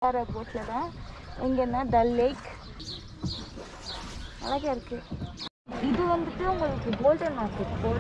ஷிகாரா போட்டில் தான் எங்கன்னா டல் லேக் அழகாக இருக்குது இது வந்துட்டு உங்களுக்கு golden market golden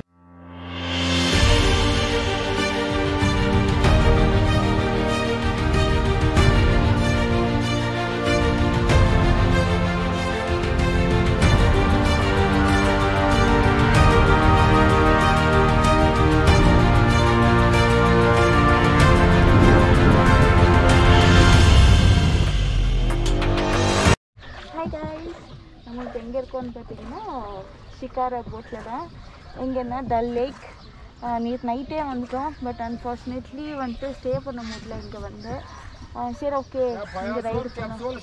hi guys நம்ம இப்போ எங்கே இருக்கோம்னு பார்த்தீங்கன்னா ஷிகாரா போட்டில் தான் எங்கன்னா டல் லேக் நேற்று நைட்டே வந்துட்டோம் பட் அன்ஃபார்ச்சுனேட்லி வந்துட்டு ஸ்டே பண்ண முடியல இங்கே வந்து ஆஹ் சரி ஓகே இங்கே ரைடு போகலாம்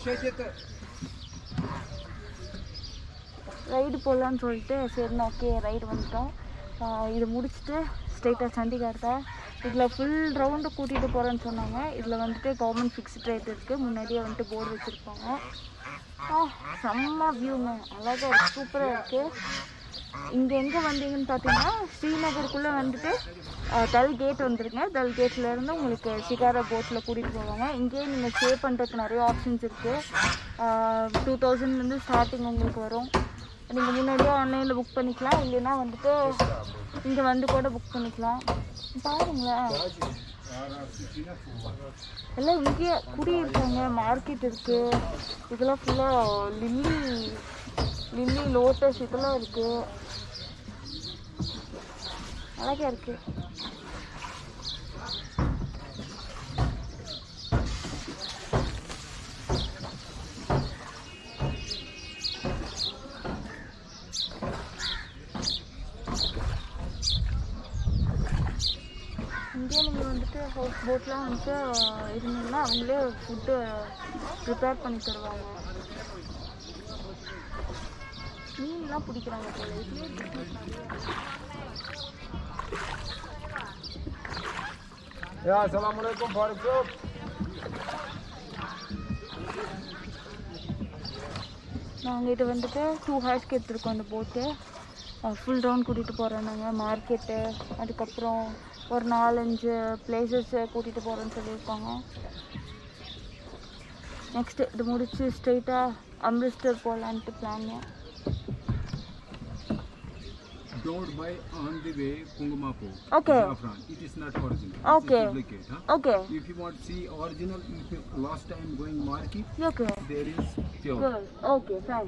ரைடு போகலான்னு சொல்லிட்டு சரிண்ணா ஓகே ரைடு வந்துட்டோம் ஆஹ் இது முடிச்சுட்டு ஸ்ட்ரெயிட்டாக சண்டிகார் தான் இதில் ஃபுல் ரவுண்டு கூட்டிகிட்டு போகிறேன்னு சொன்னாங்க இதில் வந்துட்டு கவர்மெண்ட் ஃபிக்ஸ்ட் ரேட் இருக்குது முன்னாடியே வந்துட்டு போர்டு வச்சுருப்பாங்க ஆ செம்ம வியூங்க அழகாக இருக்கு சூப்பராக இருக்குது இங்கே எங்கே வந்தீங்கன்னு பார்த்தீங்கன்னா ஸ்ரீநகருக்குள்ளே வந்துட்டு அஹ், டல் கேட் வந்துருங்க டல் கேட்லேருந்து உங்களுக்கு ஷிகாரா போட்டில் கூட்டிகிட்டு போவாங்க இங்கேயே நீங்கள் ஸ்டே பண்ணுறதுக்கு நிறைய ஆப்ஷன்ஸ் இருக்குது டூ தௌசண்ட்லேருந்து ஸ்டார்டிங் உங்களுக்கு வரும் நீங்கள் முன்னாடியே ஆன்லைனில் புக் பண்ணிக்கலாம் இல்லைன்னா வந்துட்டு இங்கே வந்து கூட புக் பண்ணிக்கலாம் பாருங்களேன் எல்லாம் இங்கேயே குடியிருக்காங்க மார்க்கெட் இருக்கு இதெல்லாம் ஃபுல்லாக லில்லி லில்லி லோட்டஸ் இதெல்லாம் இருக்கு அழகா இருக்கு இங்கே நீங்கள் வந்துட்டு ஹவுஸ் போட்லாம் வந்துட்டு இருந்தீங்கன்னா அவங்களே ஃபுட்டு ப்ரிப்பேர் பண்ணி தருவாங்க மீன்லாம் பிடிக்கிறாங்க போல இதுலேயே business நிறைய Ya, Assalamualaikum Faruk Group. நாங்கள் இது வந்துட்டு டூ ஹார்ஸ்க்கு எடுத்துருக்கோம் அந்த போட்டு ஃபுல் ரவுண்ட் கூட்டிகிட்டு போகிறோம் நாங்கள் மார்க்கெட்டு அதுக்கப்புறம் ஒரு நாலஞ்சு பிளேசஸ் கூட்டிகிட்டு போகிறோன்னு சொல்லியிருக்காங்க நெக்ஸ்ட்டு இது முடிச்சு ஸ்ட்ரெயிட்டாக அம்ரிஸ்டர் போகலான்ட்டு plan Don't buy on the way Kungumapu. Okay. Saffron. It is not original. Okay. It's duplicate. Huh? Okay If you want to see original, if you, last time going market, okay there is pure. Good. Okay fine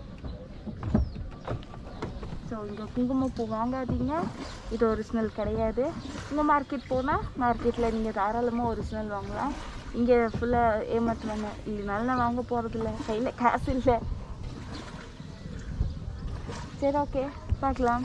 so இங்கே குங்குமப்பூ வாங்காதீங்க இது original கிடையாது இங்கே market போனால் மார்க்கெட்டில் நீங்கள் தாராளமாக ஒரிஜினல் வாங்கலாம் இங்கே ஃபுல்லாக ஏமாற்றுவாங்க இல்லைனாலும் நான் வாங்க போகிறதில்ல கையில் காசு இல்லை சரி ஓகே பார்க்கலாம்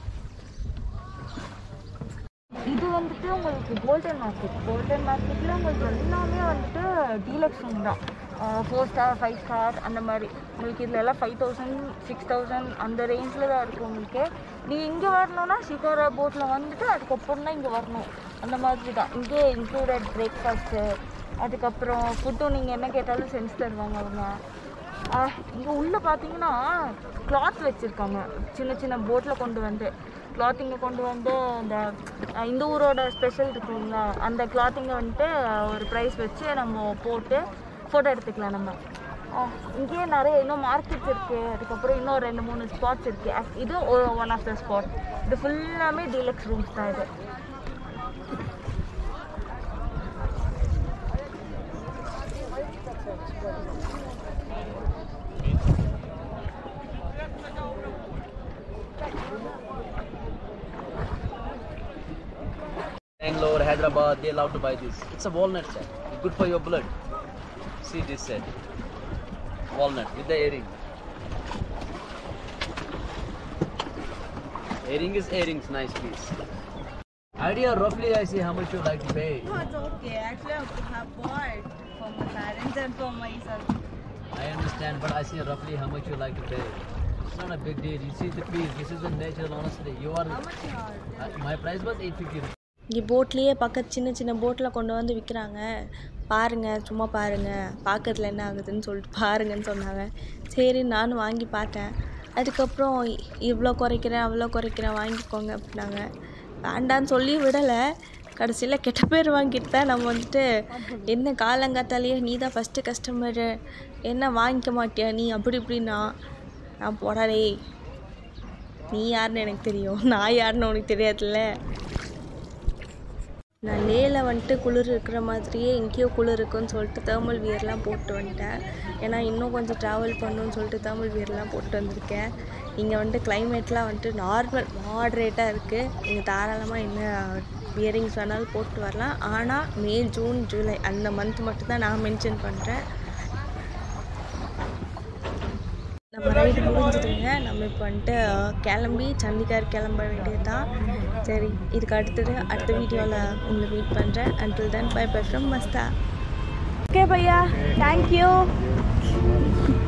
இது வந்துட்டு உங்களுக்கு கோல்டன் மார்க்கெட் கோல்டன் மார்க்கெட்டில் உங்களுக்கு எல்லாமே வந்துட்டு டீலக்ஸ் ரூம் தான் ஃபோர் ஸ்டார் ஃபைவ் ஸ்டார் அந்த மாதிரி உங்களுக்கு இதில் எல்லாம் ஃபைவ் தௌசண்ட் சிக்ஸ் தௌசண்ட் அந்த ரேஞ்சில் தான் இருக்கும் உங்களுக்கு நீங்கள் இங்கே வரணும்னா ஷிகாரா போட்டில் வந்துட்டு அதுக்கப்புறம் தான் இங்கே வரணும் அந்த மாதிரி தான் இங்கே இன்க்ளூடட் பிரேக்ஃபாஸ்ட்டு அதுக்கப்புறம் ஃபுட்டும் நீங்கள் என்ன கேட்டாலும் செஞ்சு தருவாங்க அவங்க இங்கே உள்ளே பார்த்தீங்கன்னா கிளாத் வச்சுருக்காங்க சின்ன சின்ன போட்டில் கொண்டு வந்து கிளாத்திங்கை கொண்டு வந்து அந்த அஹ், இந்த ஊரோட ஸ்பெஷல் இருக்கு இல்லைங்களா அந்த கிளாத்திங்கை வந்துட்டு ஒரு ப்ரைஸ் வச்சு நம்ம போட்டு ஃபோட்டோ எடுத்துக்கலாம் நம்ம அஹ், இங்கேயே நிறைய இன்னும் மார்க்கெட்ஸ் இருக்குது அதுக்கப்புறம் இன்னும் ரெண்டு மூணு ஸ்பாட்ஸ் இருக்குது இது ஒன் ஆஃப் த ஸ்பாட் இது ஃபுல்லாமே டீலக்ஸ் ரூம்ஸ் தான் இது Bangalore, Hyderabad, they love to buy this. It's a walnut set. Good for your blood. See this set. Walnut with the earring. Earring is earrings, nice piece. Idea roughly I see how much you like to pay. No, it's okay. Actually, I have bought for my parents and for myself. I understand, but I see roughly how much you like to pay. It's not a big deal. You see the piece. This is the natural, honestly. You are. How much you are? Uh, my price was 850 இங்கே போட்லேயே பக்கத்து சின்ன சின்ன போட்டில் கொண்டு வந்து விற்கிறாங்க பாருங்க சும்மா பாருங்க பார்க்கறதுல என்ன ஆகுதுன்னு சொல்லிட்டு பாருங்கன்னு சொன்னாங்க சரி நானும் வாங்கி பார்த்தேன் அதுக்கப்புறம் இவ்வளோ குறைக்கிறேன் அவ்வளோ குறைக்கிறேன் வாங்கிக்கோங்க அப்படின்னாங்க வேண்டான்னு சொல்லி விடலை கடைசியில் கெட்ட பேர் வாங்கிட்டு தான் நம்ம வந்துட்டு என்ன காலங்காத்தாலேயே நீ தான் ஃபஸ்ட்டு கஸ்டமரு என்ன வாங்கிக்க மாட்டியா நீ அப்படி இப்படின்னா நான் போடாதே நீ யாருன்னு எனக்கு தெரியும் நான் யாருன்னு உனக்கு தெரியாதுல்ல நான் லேல வந்துட்டு குளிர் இருக்கிற மாதிரியே எங்கேயோ குளிர் இருக்குன்னு சொல்லிட்டு தேர்மல் வியர்லாம் போட்டு வந்துட்டேன் ஏன்னா இன்னும் கொஞ்சம் ட்ராவல் பண்ணணும்னு சொல்லிட்டு தேர்மல் வியர்லாம் போட்டு வந்திருக்கேன் இங்கே வந்துட்டு கிளைமேட்லாம் வந்துட்டு நார்மல் மாட்ரேட்டாக இருக்குது நீங்கள் தாராளமாக என்ன வியரிங்ஸ் வேணாலும் போட்டு வரலாம் ஆனால் மே ஜூன் ஜூலை அந்த மந்த் மட்டும் தான் நான் மென்ஷன் பண்ணுறேன் நம்ம ரைடு முடிஞ்சுதுங்க நம்ம இப்போ வந்துட்டு கிளம்பி சண்டிகார் கிளம்ப வேண்டியது தான் சரி இதுக்கு அடுத்தது அடுத்த வீடியோவில் உங்களை மீட் பண்ணுறேன் until then bye bye from மஸ்தா ஓகே பையா தேங்க்யூ